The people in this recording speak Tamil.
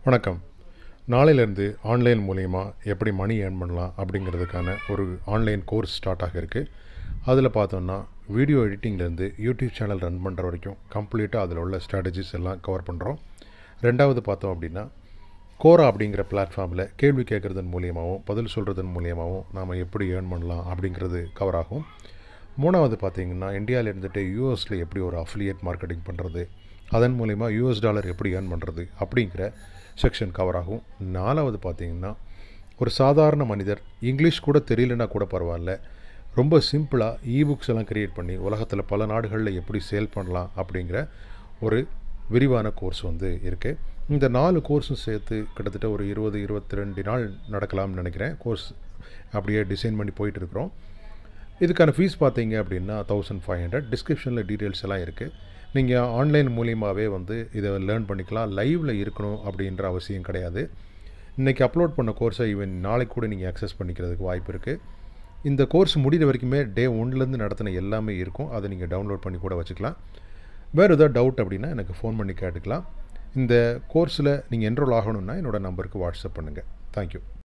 வணக்கம் நாளையிலேருந்து ஆன்லைன் மூலயமா எப்படி மணி ஏர்ன் பண்ணலாம் அப்படிங்கிறதுக்கான ஒரு ஆன்லைன் கோர்ஸ் ஸ்டார்ட் ஆக இருக்குது அதில் பார்த்தோன்னா வீடியோ எடிட்டிங்லேருந்து யூடியூப் சேனல் ரன் பண்ணுற வரைக்கும் கம்ப்ளீட்டாக அதில் உள்ள ஸ்ட்ராட்டஜிஸ் எல்லாம் கவர் பண்ணுறோம் ரெண்டாவது பார்த்தோம் அப்படின்னா கோரா அப்படிங்கிற பிளாட்ஃபார்மில் கேள்வி கேட்குறதன் மூலியமாகவும் பதில் சொல்கிறதன் மூலியமாகவும் நாம் எப்படி ஏர்ன் பண்ணலாம் அப்படிங்கிறது கவர் ஆகும் மூணாவது பார்த்தீங்கன்னா இந்தியாவில் இருந்துட்டு யூஎஸில் எப்படி ஒரு அஃபிலியேட் மார்க்கெட்டிங் பண்ணுறது அதன் மூலிமா யூஎஸ் டாலர் எப்படி ஏர்ன் பண்ணுறது அப்படிங்கிற செக்ஷன் கவர் ஆகும் நாலாவது பார்த்தீங்கன்னா ஒரு சாதாரண மனிதர் இங்கிலீஷ் கூட தெரியலனா கூட பரவாயில்ல ரொம்ப சிம்பிளாக இபுக்ஸ் எல்லாம் க்ரியேட் பண்ணி உலகத்தில் பல நாடுகளில் எப்படி சேல் பண்ணலாம் அப்படிங்கிற ஒரு விரிவான கோர்ஸ் வந்து இருக்குது இந்த நாலு கோர்ஸும் சேர்த்து கிட்டத்தட்ட ஒரு இருபது இருபத்தி ரெண்டு நாள் நடக்கலாம்னு நினைக்கிறேன் கோர்ஸ் அப்படியே டிசைன் பண்ணி போயிட்டுருக்குறோம் இதுக்கான ஃபீஸ் பார்த்தீங்க அப்படின்னா தௌசண்ட் ஃபைவ் ஹண்ட்ரட் டிஸ்கிரிப்ஷனில் டீட்டெயில்ஸ் எல்லாம் இருக்குது நீங்கள் ஆன்லைன் மூலியமாகவே வந்து இதை லேர்ன் பண்ணிக்கலாம் லைவில் இருக்கணும் அப்படின்ற அவசியம் கிடையாது இன்றைக்கி அப்லோட் பண்ண கோர்ஸை ஈவன் நாளைக்கு கூட நீங்கள் அக்சஸ் பண்ணிக்கிறதுக்கு வாய்ப்பு இருக்குது இந்த கோர்ஸ் முடிகிற வரைக்குமே டே ஒன்லேருந்து நடத்தின எல்லாமே இருக்கும் அதை நீங்கள் டவுன்லோட் பண்ணி கூட வச்சுக்கலாம் வேறு ஏதாவது டவுட் அப்படின்னா எனக்கு ஃபோன் பண்ணி கேட்டுக்கலாம் இந்த கோர்ஸில் நீங்கள் என்ரோல் ஆகணுன்னா என்னோடய நம்பருக்கு வாட்ஸ்அப் பண்ணுங்கள் தேங்க்யூ